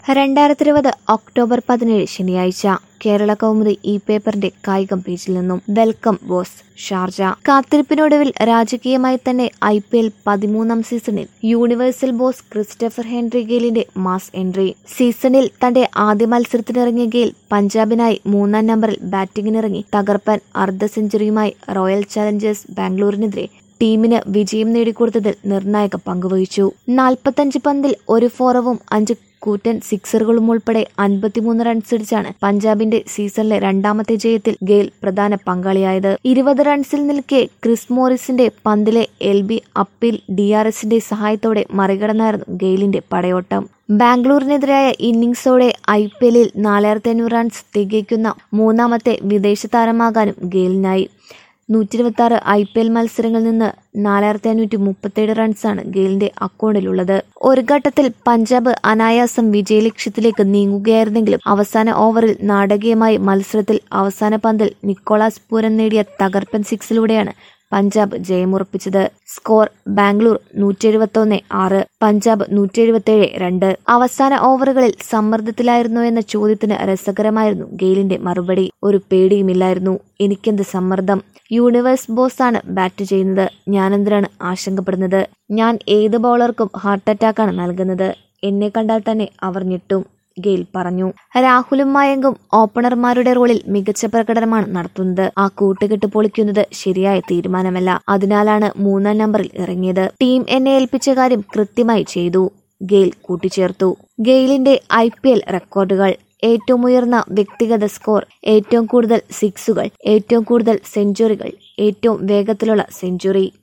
രണ്ടായിരത്തി ഇരുപത് ഒക്ടോബർ പതിനേഴ് ശനിയാഴ്ച കേരള കൗമുദി ഈ പേപ്പറിന്റെ കായികം പേജിൽ നിന്നും വെൽക്കം ബോസ് ഷാർജ കാത്തിരിപ്പിനൊടുവിൽ രാജകീയമായി തന്നെ ഐ പി എൽ പതിമൂന്നാം സീസണിൽ യൂണിവേഴ്സൽ ബോസ് ക്രിസ്റ്റഫർ ഹെൻറി ഗെയിലിന്റെ മാസ് എൻട്രി സീസണിൽ തന്റെ ആദ്യ മത്സരത്തിനിറങ്ങിയ ഗെയിൽ പഞ്ചാബിനായി മൂന്നാം നമ്പറിൽ ബാറ്റിംഗിനിറങ്ങി തകർപ്പൻ അർദ്ധ സെഞ്ചുറിയുമായി റോയൽ ചലഞ്ചേഴ്സ് ബാംഗ്ലൂരിനെതിരെ ടീമിന് വിജയം നേടിക്കൊടുത്തതിൽ നിർണായക പങ്കുവഹിച്ചു നാൽപ്പത്തഞ്ച് പന്തിൽ ഒരു ഫോറവും അഞ്ച് കൂറ്റൻ സിക്സറുകളും ഉൾപ്പെടെ അൻപത്തിമൂന്ന് റൺസ് അടിച്ചാണ് പഞ്ചാബിന്റെ സീസണിലെ രണ്ടാമത്തെ ജയത്തിൽ ഗെയിൽ പ്രധാന പങ്കാളിയായത് ഇരുപത് റൺസിൽ നിൽക്കെ ക്രിസ് മോറിസിന്റെ പന്തിലെ L B appeal D R എസിന്റെ സഹായത്തോടെ മറികടന്നായിരുന്നു ഗെയിലിന്റെ പടയോട്ടം ബാംഗ്ലൂരിനെതിരായ ഇന്നിംഗ്സോടെ ഐ പി എല്ലിൽ നാലായിരത്തി അഞ്ഞൂറ് റൺസ് തികയ്ക്കുന്ന മൂന്നാമത്തെ വിദേശ താരമാകാനും ഗെയിലിനായി നൂറ്റി ഇരുപത്തി ആറ് ഐ പി എൽ മത്സരങ്ങളിൽ നിന്ന് നാലായിരത്തി അഞ്ഞൂറ്റി മുപ്പത്തേഴ് റൺസാണ് ഗെയിലിന്റെ അക്കൗണ്ടിലുള്ളത് ഒരു ഘട്ടത്തിൽ പഞ്ചാബ് അനായാസം വിജയലക്ഷ്യത്തിലേക്ക് നീങ്ങുകയായിരുന്നെങ്കിലും അവസാന ഓവറിൽ നാടകീയമായി മത്സരത്തിൽ അവസാന പന്തിൽ നിക്കോളാസ് പൂരൻ നേടിയ തകർപ്പൻ സിക്സിലൂടെയാണ് പഞ്ചാബ് ജയമുറപ്പിച്ചത് സ്കോർ ബാംഗ്ലൂർ നൂറ്റി എഴുപത്തൊന്ന് ആറ് പഞ്ചാബ് നൂറ്റി എഴുപത്തേഴ് രണ്ട് അവസാന ഓവറുകളിൽ സമ്മർദ്ദത്തിലായിരുന്നോ എന്ന ചോദ്യത്തിന് രസകരമായിരുന്നു ഗെയിലിന്റെ മറുപടി ഒരു പേടിയുമില്ലായിരുന്നു എനിക്കെന്ത് സമ്മർദ്ദം യൂണിവേഴ്സ് ബോസ് ആണ് ബാറ്റ് ചെയ്യുന്നത് ഞാനെന്തിനാണ് ആശങ്കപ്പെടുന്നത് ഞാൻ ഏത് ബൗളർക്കും ഹാർട്ട് അറ്റാക്കാണ് നൽകുന്നത് എന്നെ കണ്ടാൽ തന്നെ അവർ ഞെട്ടും ഗെയിൽ പറഞ്ഞു രാഹുലും മയങ്കും ഓപ്പണർമാരുടെ റോളിൽ മികച്ച പ്രകടനമാണ് നടത്തുന്നത് ആ കൂട്ടുകെട്ട് പൊളിക്കുന്നത് ശരിയായ തീരുമാനമല്ല അതിനാലാണ് മൂന്നാം നമ്പറിൽ ഇറങ്ങിയത് ടീം എന്നെ ഏൽപ്പിച്ച കാര്യം കൃത്യമായി ചെയ്തു ഗെയിൽ കൂട്ടിച്ചേർത്തു ഗെയിലിന്റെ ഐ പി എൽ റെക്കോർഡുകൾ ഏറ്റവും ഉയർന്ന വ്യക്തിഗത സ്കോർ ഏറ്റവും കൂടുതൽ സിക്സുകൾ ഏറ്റവും കൂടുതൽ സെഞ്ചുറികൾ ഏറ്റവും വേഗത്തിലുള്ള സെഞ്ചുറി